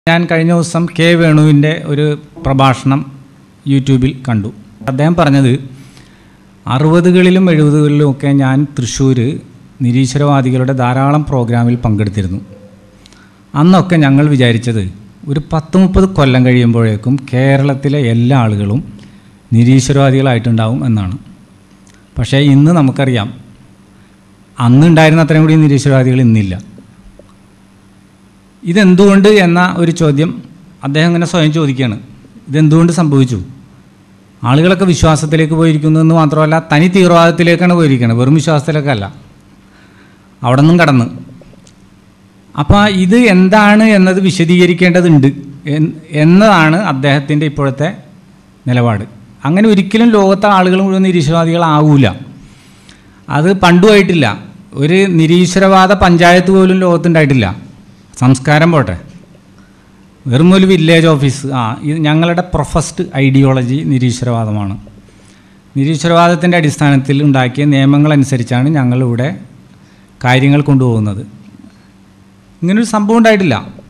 ഞാൻ കഴിഞ്ഞ ദിവസം കെ വേണുവിൻ്റെ ഒരു പ്രഭാഷണം യൂട്യൂബിൽ കണ്ടു അദ്ദേഹം പറഞ്ഞത് അറുപതുകളിലും എഴുപതുകളിലും ഒക്കെ ഞാൻ തൃശ്ശൂർ നിരീശ്വരവാദികളുടെ ധാരാളം പ്രോഗ്രാമിൽ പങ്കെടുത്തിരുന്നു അന്നൊക്കെ ഞങ്ങൾ വിചാരിച്ചത് ഒരു പത്ത് മുപ്പത് കൊല്ലം കഴിയുമ്പോഴേക്കും കേരളത്തിലെ എല്ലാ ആളുകളും നിരീശ്വരവാദികളായിട്ടുണ്ടാവും എന്നാണ് പക്ഷേ ഇന്ന് നമുക്കറിയാം അന്നുണ്ടായിരുന്ന അത്രയും കൂടി നിരീശ്വരവാദികൾ ഇന്നില്ല ഇതെന്തുകൊണ്ട് എന്ന ഒരു ചോദ്യം അദ്ദേഹം ഇങ്ങനെ സ്വയം ചോദിക്കുകയാണ് ഇതെന്തുകൊണ്ട് സംഭവിച്ചു ആളുകളൊക്കെ വിശ്വാസത്തിലേക്ക് പോയിരിക്കുന്നു എന്ന് മാത്രമല്ല തനി തീവ്രവാദത്തിലേക്കാണ് പോയിരിക്കുന്നത് വെറും വിശ്വാസത്തിലേക്കല്ല അവിടെ നിന്നും കടന്ന് അപ്പോൾ ഇത് എന്താണ് എന്നത് വിശദീകരിക്കേണ്ടതുണ്ട് എൻ- എന്നതാണ് അദ്ദേഹത്തിൻ്റെ ഇപ്പോഴത്തെ നിലപാട് അങ്ങനെ ഒരിക്കലും ലോകത്തെ ആളുകൾ മുഴുവൻ നിരീശ്വരവാദികളാവൂല അത് പണ്ടുമായിട്ടില്ല ഒരു നിരീശ്വരവാദ പഞ്ചായത്ത് പോലും ലോകത്തുണ്ടായിട്ടില്ല സംസ്കാരം പോട്ടെ വെറും ഒരു വില്ലേജ് ഓഫീസ് ആ ഇത് ഞങ്ങളുടെ പ്രൊഫസ്ഡ് ഐഡിയോളജി നിരീശ്വരവാദമാണ് നിരീശ്വരവാദത്തിൻ്റെ അടിസ്ഥാനത്തിൽ ഉണ്ടാക്കിയ നിയമങ്ങളനുസരിച്ചാണ് ഞങ്ങളിവിടെ കാര്യങ്ങൾ കൊണ്ടുപോകുന്നത് ഇങ്ങനൊരു സംഭവം ഉണ്ടായിട്ടില്ല